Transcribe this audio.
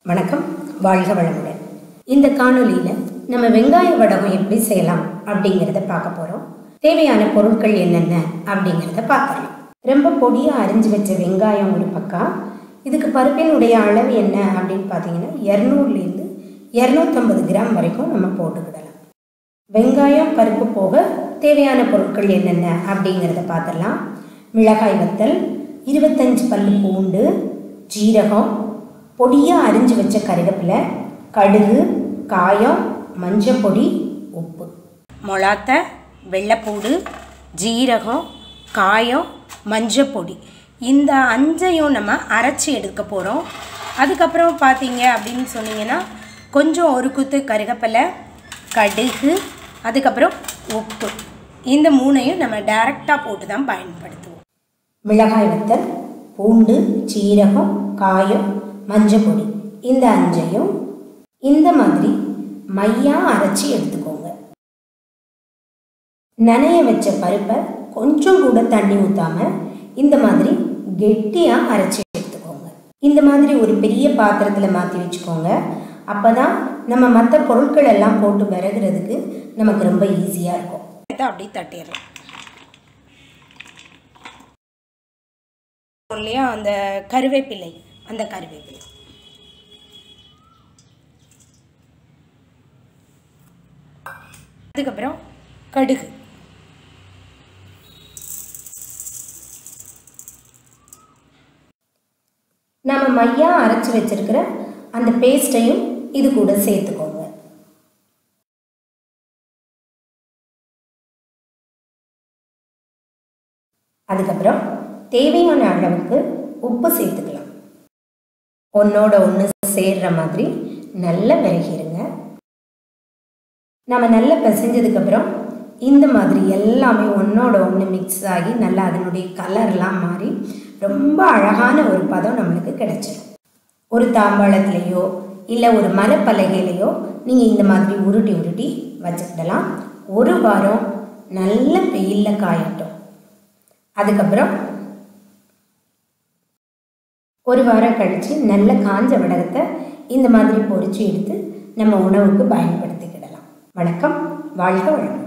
வணக்கம் வாழ்க வளமுடன் இந்த காணொளியில் நம்ம வெங்காய வடகம் எப்படி செய்யலாம் அப்படிங்கிறத பார்க்க போகிறோம் தேவையான பொருட்கள் என்னென்ன அப்படிங்கிறத பார்க்கலாம் ரொம்ப பொடியாக அரிஞ்சு வச்ச வெங்காயம் ஒரு பக்கம் இதுக்கு பருப்பினுடைய அளவு என்ன அப்படின்னு பார்த்தீங்கன்னா இரநூறுலேருந்து இரநூத்தம்பது கிராம் வரைக்கும் நம்ம போட்டுக்கிடலாம் வெங்காயம் பருப்பு போக தேவையான பொருட்கள் என்னென்ன அப்படிங்கிறத பார்த்துடலாம் மிளகாய் வத்தல் இருபத்தஞ்சு பல் பூண்டு ஜீரகம் பொடியாக அரிஞ்சு வச்ச கருவேப்பிலை கடுகு காயம் மஞ்சள் பொடி உப்பு மொளாத்த வெள்ளைப்பூடு ஜீரகம் காயம் மஞ்சள் பொடி இந்த அஞ்சையும் நம்ம அரைச்சி எடுக்க போகிறோம் அதுக்கப்புறம் பார்த்தீங்க அப்படின்னு சொன்னீங்கன்னா கொஞ்சம் ஒரு குத்து கருவேப்பிலை கடுகு அதுக்கப்புறம் உப்பு இந்த மூணையும் நம்ம டைரெக்டாக போட்டு தான் பயன்படுத்துவோம் மிளகாய் வத்தல் பூண்டு சீரகம் காயம் மஞ்சள் பொடி இந்த அஞ்சையும் இந்த மாதிரி மையா அரைச்சி எடுத்துக்கோங்க நனைய வச்ச பருப்பை கொஞ்சம் கூட தண்ணி ஊற்றாம இந்த மாதிரி கெட்டியாக அரைச்சி எடுத்துக்கோங்க இந்த மாதிரி ஒரு பெரிய பாத்திரத்தில் மாற்றி வச்சுக்கோங்க அப்போ தான் நம்ம மற்ற பொருட்கள் எல்லாம் போட்டு விறகுறதுக்கு நமக்கு ரொம்ப ஈஸியாக இருக்கும் அப்படி தட்டிடுறோம் இல்லையா அந்த கருவேப்பிலை அந்த கருவேப்பிலை அதுக்கப்புறம் கடுகு நம்ம மையா அரைச்சி வச்சிருக்கிற அந்த பேஸ்ட்டையும் இது கூட சேர்த்துக்கோங்க அதுக்கப்புறம் தேவையான அளவுக்கு உப்பு சேர்த்துக்கலாம் ஒன்னோட ஒன்று சேர்ற மாதிரி நல்லா விறகிருங்க நம்ம நல்லா பிசைஞ்சதுக்கப்புறம் இந்த மாதிரி எல்லாமே ஒன்றோட ஒன்று மிக்ஸ் ஆகி நல்லா அதனுடைய கலர்லாம் மாறி ரொம்ப அழகான ஒரு பதம் நம்மளுக்கு கிடைச்சிடும் ஒரு தாம்பாளத்துலேயோ இல்லை ஒரு மரப்பலகையிலையோ நீங்கள் இந்த மாதிரி உருட்டி உருட்டி வச்சுக்கிடலாம் ஒரு வாரம் நல்ல வெயிலில் காயட்டும் அதுக்கப்புறம் ஒரு வாரம் கழித்து நல்ல காஞ்ச வடகத்தை இந்த மாதிரி பொரித்து எடுத்து நம்ம உணவுக்கு பயன்படுத்திக்கிடலாம் வணக்கம் வாழ்க வளம்